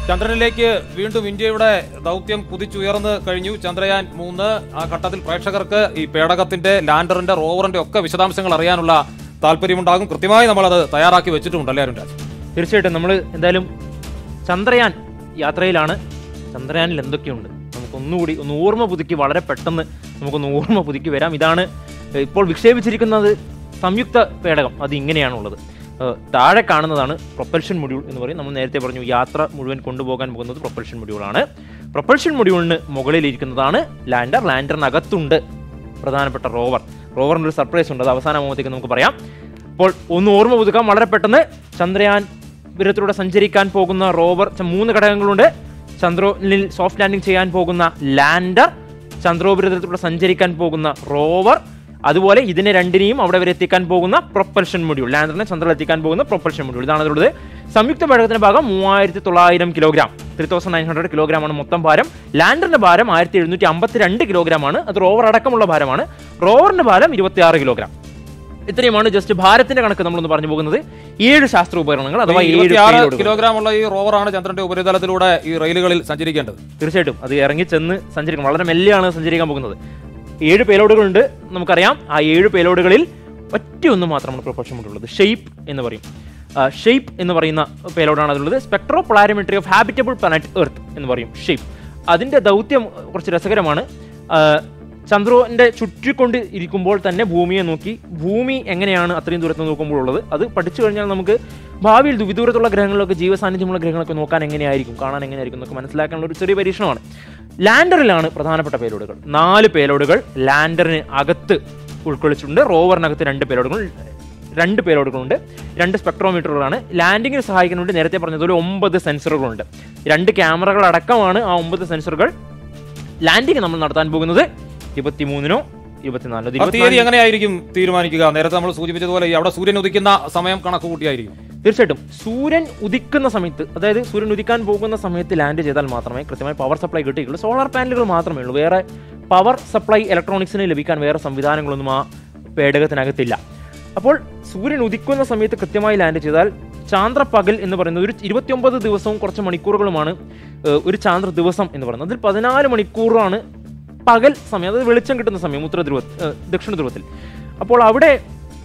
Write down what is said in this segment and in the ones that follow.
ചന്ദ്രനിലേക്ക് വീണ്ടും ഇന്ത്യയുടെ ദൗത്യം കുതിച്ചുയർന്ന് കഴിഞ്ഞു ചന്ദ്രയാൻ മൂന്ന് ആ ഘട്ടത്തിൽ പ്രേക്ഷകർക്ക് ഈ പേടകത്തിന്റെ ലാൻഡറിന്റെ റോവറിന്റെ ഒക്കെ വിശദാംശങ്ങൾ അറിയാനുള്ള താല്പര്യമുണ്ടാകും കൃത്യമായി നമ്മളത് തയ്യാറാക്കി വെച്ചിട്ടുമുണ്ട് അല്ലേ അരുൺ രാജ് തീർച്ചയായിട്ടും നമ്മൾ എന്തായാലും ചന്ദ്രയാൻ യാത്രയിലാണ് ചന്ദ്രയാനിൽ എന്തൊക്കെയുണ്ട് നമുക്കൊന്നുകൂടി ഒന്ന് ഓർമ്മ പുതുക്കി വളരെ പെട്ടെന്ന് നമുക്കൊന്ന് ഓർമ്മ പുതുക്കി വരാം ഇതാണ് ഏഹ്, ഇപ്പോൾ വിക്ഷേപിച്ചിരിക്കുന്നത് സംയുക്ത പേടകം അത് ഇങ്ങനെയാണുള്ളത് ഏഹ്, താഴെ കാണുന്നതാണ് പ്രൊപ്പൽഷൻ മൊഡ്യൂൾ എന്ന് പറയും നമ്മൾ നേരത്തെ പറഞ്ഞു യാത്ര മുഴുവൻ കൊണ്ടുപോകാൻ പോകുന്നത് പ്രൊപ്പൽഷൻ മൊഡ്യൂളാണ് പ്രൊപ്പൽഷൻ മൊഡ്യൂളിന് മുകളിലിരിക്കുന്നതാണ് ലാൻഡർ ലാൻഡറിനകത്തുണ്ട് പ്രധാനപ്പെട്ട റോവർ റോവറിന് ഒരു സർപ്രൈസ് ഉണ്ട് അത് അവസാനമാകുമ്പോഴത്തേക്ക് നമുക്ക് പറയാം അപ്പോൾ ഒന്ന് ഓർമ്മ പുതുക്കാം വളരെ പെട്ടെന്ന് ചന്ദ്രയാൻ വിരത്തിലൂടെ സഞ്ചരിക്കാൻ പോകുന്ന റോവർ ച- മൂന്ന് ഘടകങ്ങളുണ്ട് ചന്ദ്രോനിൽ സോഫ്റ്റ് ലാൻഡിംഗ് ചെയ്യാൻ പോകുന്ന ലാൻഡർ ചന്ദ്രോപരിതലത്തിലൂടെ സഞ്ചരിക്കാൻ പോകുന്ന റോവർ അതുപോലെ ഇതിനെ രണ്ടിനെയും അവിടെ വരെ എത്തിക്കാൻ പോകുന്ന പ്രൊപ്പൽഷൻ മൊഡ്യൂൾ ലാൻഡറിനെ ചന്ദ്രനിൽ എത്തിക്കാൻ പോകുന്ന പ്രൊപ്പൽഷൻ മൊഡ്യൂൾ ഇതാണ് അതിലുള്ളത് സംയുക്ത പേടകത്തിന്റെ ഭാഗം മൂവായിരത്തി തൊള്ളായിരം kilogram three thousand nine hundred kilogram ആണ് മൊത്തം ഭാരം ലാൻഡറിന്റെ ഭാരം ആയിരത്തി എഴുന്നൂറ്റി അമ്പത്തി രണ്ട് കിലോഗ്രാം ആണ് അത് റോവർ അടക്കമുള്ള ഭാരമാണ് റോവറിന്റെ ഭാരം ഇരുപത്തിയാറ് കിലോഗ്രാം ഇത്രയുമാണ് ജസ്റ്റ് ഭാരത്തിന്റെ കണക്ക് നമ്മളൊന്ന് പറഞ്ഞു പോകുന്നത് ഏഴ് ശാസ്ത്ര ഉപകരണങ്ങൾ അഥവാ ഏഴ് ഇരുപത്തിയാറ് payload കൾ. കിലോഗ്രാം ഉള്ള ഈ റോവറാണ് ചന്ദ്രന്റെ ഉപരിതലത്തിലൂടെ ഈ റെയിലുകളിൽ സഞ്ചരിക്കേണ്ടത് തീർച്ചയായിട്ടും അത് ഇറങ്ങി ചെന്ന് സഞ്ചരിക്കണം വളരെ മെല്ലെയാണ് സഞ്ചരിക്കാൻ പോകുന്നത് ഏഴ് പേലോഡുകളുണ്ട് നമുക്കറിയാം ആ ഏഴ് പേലോഡുകളിൽ ഒറ്റ ഒന്ന് മാത്രമാണ് പ്രൊപ്പൽഷൻ ഉള്ളത് ഷെയ്പ്പ് എന്ന് പറയും ഷെയ്പ്പ് എന്ന് പറയുന്ന പേലോഡാണ് അതിലുള്ളത് spectro polarimetry of habitable planet earth എന്ന് പറയും ഷെയ്പ്പ് അതിന്റെ ദൗത്യം കുറച്ച് രസകരമാണ് ആ, ചന്ദ്രന്റെ ചുറ്റിക്കൊണ്ട് ഇരിക്കുമ്പോൾ തന്നെ ഭൂമിയെ നോക്കി ഭൂമി എങ്ങനെയാണ് അത്രയും ദൂരത്ത് നോക്കുമ്പോൾ ഉള്ളത് അത് പഠിച്ചു കഴിഞ്ഞാൽ നമുക്ക് ഭാവിയിൽ ദു- വിദൂരത്തുള്ള ഗ്രഹങ്ങളിലൊക്കെ ജീവസാന്നിധ്യമുള്ള ഗ്രഹങ്ങളൊക്കെ നോക്കാൻ എങ്ങനെയായിരിക്കും കാണാൻ എങ്ങനെയായിരിക്കും എന്നൊക്കെ മനസ്സിലാക്കാനുള്ള ഒരു ചെറിയ പരീക്ഷണമാണ് ലാൻഡറിലാണ് പ്രധാനപ്പെട്ട പേലോഡുകൾ നാല് പേലോഡുകൾ ലാൻഡറിന് അകത്ത് ഉൾക്കൊള്ളിച്ചിട്ടുണ്ട് റോവറിനകത്ത് രണ്ട് പേലോഡുകൾ രണ്ട് പേലോഡുകളുണ്ട് രണ്ട് സ്പെക്ട്രോമീറ്ററുകളാണ് ലാൻഡിങ്ങിന് സഹായിക്കുന്നുണ്ട് നേരത്തെ പറഞ്ഞതുപോലെ ഒമ്പത് സെൻസറുകളുണ്ട് രണ്ട് ക്യാമറകൾ അടക്കമാണ് ആ ഒമ്പത് സെൻസറുകൾ ലാൻഡിങ് നമ്മൾ നടത്താൻ പോകുന്നത് ഇരുപത്തിമൂന്നിനോ ഇരുപത്തിനാലിനോ ആ തീയതി എങ്ങനെയായിരിക്കും തീരുമാനിക്കുക നേരത്തെ നമ്മൾ സൂചിപ്പിച്ചതുപോലെ ഈ അവിടെ സൂര്യൻ ഉദിക്കുന്ന സമയം കണക്ക് കൂട്ടിയായിരിക്കും തീർച്ചയായിട്ടും സൂര്യൻ ഉദിക്കുന്ന സമയത്ത് അതായത് സൂര്യൻ ഉദിക്കാൻ പോകുന്ന സമയത്ത് ലാൻഡ് ചെയ്താൽ മാത്രമേ കൃത്യമായി പവർ സപ്ലൈ കിട്ടുകയുള്ളൂ സോളാർ പാനലുകൾ മാത്രമേ ഉള്ളൂ വേറെ പവർ സപ്ലൈ ഇലക്ട്രോണിക്സിന് ലഭിക്കാൻ വേറെ സംവിധാനങ്ങളൊന്നും ആ പേടകത്തിനകത്തില്ല അപ്പോൾ സൂര്യൻ ഉദിക്കുന്ന സമയത്ത് കൃത്യമായി ലാൻഡ് ചെയ്താൽ ചാന്ദ്രപകൽ എന്ന് പറയുന്നത് ഒരു ഇരുപത്തിയൊമ്പത് ദിവസവും കുറച്ച് മണിക്കൂറുകളുമാണ് ഏഹ്, ഒരു ചാന്ദ്ര ദിവസം എന്ന് പറയുന്നത് അതിൽ പതിനാല് മണിക്കൂറാണ് പകൽ സമയം അതായത് വെളിച്ചം കിട്ടുന്ന സമയം ഉത്തര ധ്രുവ ഏഹ്, ദക്ഷിണ ധ്രുവത്തിൽ അപ്പോൾ അവിടെ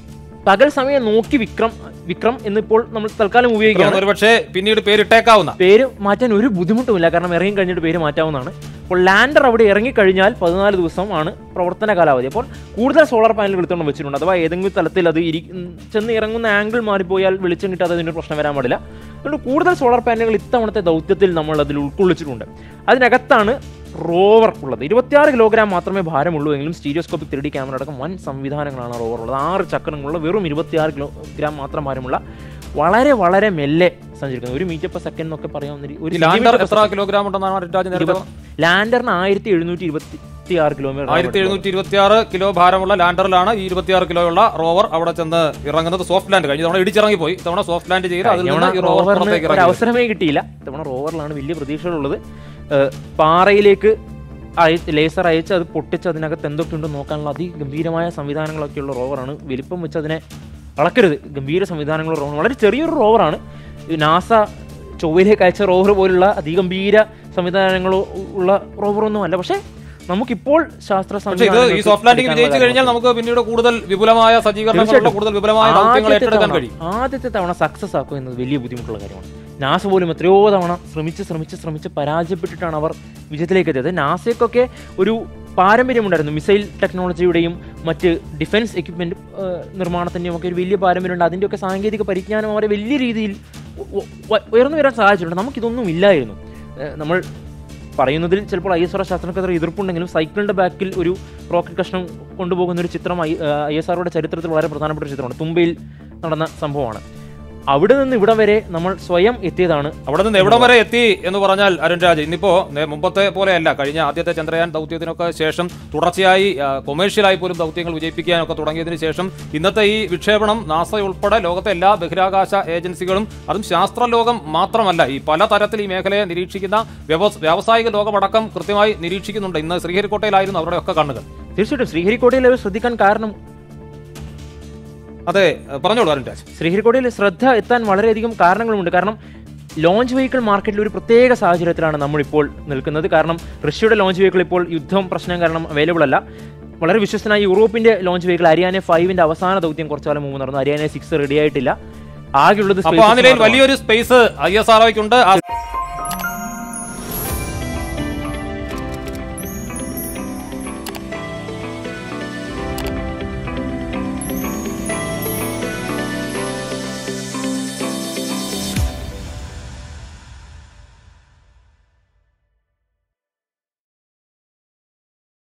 പകൽ സമയം നോക്കി വിക്രം വിക്രം എന്നിപ്പോൾ നമ്മൾ തൽക്കാലം ഉപയോഗിക്കുകയാണ് ഒരുപക്ഷെ പിന്നീട് പേരിട്ടേക്കാവുന്ന പേര് മാറ്റാൻ ഒരു ബുദ്ധിമുട്ടുമില്ല കാരണം ഇറങ്ങി കഴിഞ്ഞിട്ട് പേര് മാറ്റാവുന്നതാണ് അപ്പോൾ ലാൻഡർ അവിടെ ഇറങ്ങിക്കഴിഞ്ഞാൽ പതിനാല് ദിവസമാണ് പ്രവർത്തന കാലാവധി അപ്പോൾ കൂടുതൽ സോളാർ പാനലുകൾ എടുത്തോണ്ട് വെച്ചിട്ടുണ്ട് അഥവാ ഏതെങ്കിലും തലത്തിൽ അത് ഇരി ഉം, ചെന്ന് ഇറങ്ങുന്ന ആംഗിൾ മാറിപ്പോയാൽ വെളിച്ചം കിട്ടാതെ അതിന് പ്രശ്നം വരാൻ പാടില്ല അതുകൊണ്ട് കൂടുതൽ സോളാർ പാനലുകൾ ഇത്തവണത്തെ ദൗത്യത്തിൽ നമ്മൾ അതിൽ ഉൾക്കൊള്ളിച്ചിട്ടുണ്ട് അതിനകത്താണ് റോവർ ഉള്ളത് ഇരുപത്തിയാറ് കിലോഗ്രാം മാത്രമേ ഭാരമുള്ളൂ എങ്കിലും സ്റ്റീരിയോസ്കോപ്പിക് ത്രീ ഡി ക്യാമറ അടക്കം വൻ സംവിധാനങ്ങളാണ് റോവർ ഉള്ളത് ആറ് ചക്രങ്ങളുള്ള വെറും ഇരുപത്തിയാറ് കിലോഗ്രാം മാത്രം ഭാരമുള്ള വളരെ വളരെ മെല്ലെ സഞ്ചരിക്കുന്നത് ഒരു മീറ്റർ പെർ സെക്കൻഡ് എന്നൊക്കെ പറയാവുന്ന ഒരു- ഒരു ഈ ലാൻഡർ centimeter per എത്ര കിലോഗ്രാം ഉണ്ടെന്നാണ് അരുൺ രാജ് നേരത്തെ ഇരുപത്- ലാൻഡറിന് ആയിരത്തി എഴുന്നൂറ്റി ഇരുപത്തി ആറ് കിലോമീറ്റർ ആയിരത്തി എഴുന്നൂറ്റി ഇരുപത്തി ആറ് കിലോ ഭാരമുള്ള ലാൻഡറിലാണ് ഈ ഇരുപത്തിയാറ് കിലോയുള്ള റോവർ അവിടെ ചെന്ന് ഇറങ്ങുന്നത് സോഫ്റ്റ് ലാൻഡ് കഴിഞ്ഞ തവണ ഇടിച്ചിറങ്ങി പോയി തവണ സോഫ്റ്റ് ലാൻഡ് ചെയ്ത് അതിൽ നിന്ന് ഈ റോവർ റോവറിന് പുറത്തേക്ക് ഒരു ഇറങ്ങി അവസരമേ കിട്ടിയില്ല ഇത്തവണ റോവറിലാണ് വലിയ പ്രതീക്ഷകളുള്ളത് ഏഹ് പാറയിലേക്ക് അയ ലേസർ അയച്ച് അത് പൊട്ടിച്ച് അതിനകത്ത് എന്തൊക്കെയുണ്ടെന്ന് നോക്കാനുള്ള അതിഗംഭീരമായ സംവിധാനങ്ങളൊക്കെയുള്ള റോവറാണ് വലിപ്പം വെച്ച് അതിനെ അളക്കരുത് ഗംഭീര സംവിധാനങ്ങളുള്ള റോവർ വളരെ ചെറിയൊരു റോവറാണ് ഈ നാസ ചൊവ്വയിലേക്ക് അയച്ച റോവർ പോലുള്ള അതിഗംഭീര സംവിധാനങ്ങളോ ഉള്ള റോവറൊന്നും അല്ല പക്ഷേ നമുക്കിപ്പോൾ ശാസ്ത്ര പക്ഷേ ഇത് ഈ സംവിധാനങ്ങൾക്ക് സോഫ്റ്റ് ലാൻഡിംഗ് എടുക്കാനുള്ള വിജയിച്ചു കഴിഞ്ഞാൽ നമുക്ക് പിന്നീട് കൂടുതൽ വിപുലമായ സജ്ജീകരണങ്ങളുള്ള തീർച്ചയായിട്ടും. കൂടുതൽ വിപുലമായ ദൗത്യങ്ങൾ ആദ്യത്തെ ഏറ്റെടുക്കാൻ തവണ- കഴിയും ആദ്യത്തെ തവണ സക്സസ് ആക്കുക എന്നത് വലിയ ബുദ്ധിമുട്ടുള്ള കാര്യമാണ് നാസ പോലും എത്രയോ തവണ ശ്രമിച്ച് ശ്രമിച്ച് ശ്രമിച്ച് പരാജയപ്പെട്ടിട്ടാണ് അവർ വിജയത്തിലേക്ക് എത്തിയത് നാസയ്ക്കൊക്കെ ഒരു പാരമ്പര്യമുണ്ടായിരുന്നു മിസൈൽ ടെക്നോളജിയുടെയും മറ്റ് ഡിഫൻസ് എക്യുപ്മെന്റ് നിർമ്മാണത്തിൻ്റെയും ഒക്കെ ഒരു വലിയ പാരമ്പര്യമുണ്ട് അതിൻ്റെയൊക്കെ സാങ്കേതിക പരിജ്ഞാനം അവരെ വലിയ രീതിയിൽ ഉ- ഉ- ഉയർന്നു വരാൻ സഹായിച്ചിട്ടുണ്ട് നമുക്കിതൊന്നും ഇല്ലായിരുന്നു ഏഹ് നമ്മൾ പറയുന്നതിൽ ചിലപ്പോൾ ഐ എസ് ആർ ശാസ്ത്രജ്ഞർ എതിർപ്പുണ്ടെങ്കിലും സൈക്കിളിന്റെ ബാക്കിൽ ഒരു റോക്കറ്റ് കഷ്ണം കൊണ്ടുപോകുന്ന ഒരു ചിത്രം ഐ എസ് ആറുടെ ചരിത്രത്തിൽ വളരെ പ്രധാനപ്പെട്ട ഒരു ചിത്രമാണ് തുമ്പയിൽ നടന്ന സംഭവമാണ് അവിടെ നിന്ന് ഇവിടെ വരെ നമ്മൾ സ്വയം എത്തിയതാണ് അവിടെ നിന്ന് എവിടം വരെ എത്തി എന്ന് പറഞ്ഞാൽ അരുൺ രാജ് ഇന്നിപ്പോ നേ- മുമ്പത്തെ പോലെയല്ല കഴിഞ്ഞ ആദ്യത്തെ ചന്ദ്രയാൻ ദൗത്യത്തിനൊക്കെ ശേഷം തുടർച്ചയായി ആ, കൊമേഴ്ഷ്യലായി പോലും ദൗത്യങ്ങൾ വിജയിപ്പിക്കാനൊക്കെ തുടങ്ങിയതിനു ശേഷം ഇന്നത്തെ ഈ വിക്ഷേപണം നാസ ഉൾപ്പെടെ ലോകത്തെ എല്ലാ ബഹിരാകാശ ഏജൻസികളും അതും ശാസ്ത്രലോകം മാത്രമല്ല ഈ പലതരത്തിൽ ഈ മേഖലയെ നിരീക്ഷിക്കുന്ന വ്യവസ് വ്യാവസായിക ലോകമടക്കം കൃത്യമായി നിരീക്ഷിക്കുന്നുണ്ട് ഇന്ന് ശ്രീഹരിക്കോട്ടയിലായിരുന്നു അവരുടെയൊക്കെ കണ്ണുകൾ തീർച്ചയായിട്ടും ശ്രീഹരിക്കോട്ടയിൽ അവർ ശ്രദ്ധിക്കാൻ കാരണം അതെ പറഞ്ഞോളൂ അരുൺ രാജ് ശ്രീഹരിക്കോട്ടയിൽ ശ്രദ്ധ എത്താൻ വളരെയധികം കാരണങ്ങളുമുണ്ട് കാരണം ലോഞ്ച് വെഹിക്കിൾ മാർക്കറ്റിൽ ഒരു പ്രത്യേക സാഹചര്യത്തിലാണ് നമ്മളിപ്പോൾ നിൽക്കുന്നത് കാരണം റഷ്യയുടെ ലോഞ്ച് വെഹിക്കിൾ ഇപ്പോൾ യുദ്ധം പ്രശ്നം കാരണം അവൈലബിൾ അല്ല വളരെ വിശ്വസനായ യൂറോപ്പിന്റെ ലോഞ്ച് വെഹിക്കിൾ അരിയാനെ ഫൈവിന്റെ അവസാന ദൗത്യം കുറച്ചു കാലം മുമ്പ് നടന്നു അരിയാനെ സിക്സ് റെഡി ആയിട്ടില്ല ആകെയുള്ളത് അപ്പോൾ ആ SpaceX നിലയിൽ മാത്രമാണ്. വലിയൊരു സ്പേസ് ഐ എസ് ആർ ഒക്കുണ്ട്